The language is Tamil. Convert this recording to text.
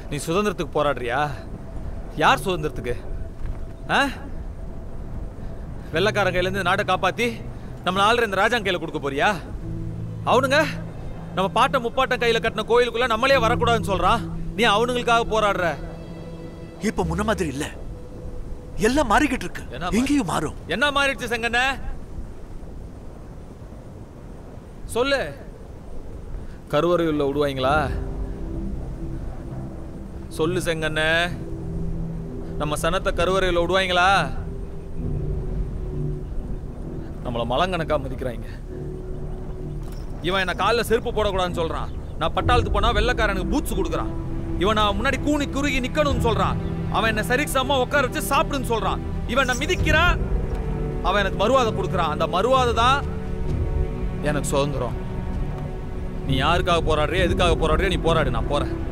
நீ சுதந்திரத்துக்கு போராடுறியா யார் சுதந்திரத்துக்கு ஆ வெள்ளக்காரன் கையிலேருந்து நாட்டை காப்பாத்தி நம்ம ஆளுற இந்த ராஜாங்க கையில கொடுக்க போறியா அவனுங்க நம்ம பாட்டம் முப்பாட்டம் கையில கட்டின கோயிலுக்குள்ள நம்மளே வரக்கூடாதுன்னு சொல்றான் நீ அவனுங்களுக்காக போராடுற இப்ப முன்ன மாதிரி இல்ல எல்லாம் மாறிக்கிட்டு இருக்கு என்ன மாறி- எங்கேயும் மாறும் என்ன மாறிடுச்சு செங்கண்ண சொல்லு கருவறையுள்ள விடுவாங்களா சொல்லு செங்கண்ண நம்ம சனத்தை கருவறையில் விடுவாங்களா நம்மள மலங்கணக்கா மதிக்கிறாங்க இவன் என்ன காலில் செருப்பு போடக்கூடாதுன்னு சொல்றான் நான் பட்டாளத்துக்கு போனா வெள்ளைக்காரனுக்கு பூட்ஸ் கொடுக்குறான் இவன் நான் முன்னாடி கூனி குறுகி நிக்கணும்னு சொல்றான் அவன் என்ன சரிக்கு சமமா உட்கார வச்சு சாப்பிடுன்னு சொல்றான் இவன் நான் மிதிக்கிறான் அவன் எனக்கு மறுவாதை கொடுக்குறான் அந்த மறுவாதை தான் எனக்கு சுதந்திரம் நீ யாருக்காக போராடுறியா எதுக்காக போராடுறியா நீ போராடு நான் போறேன்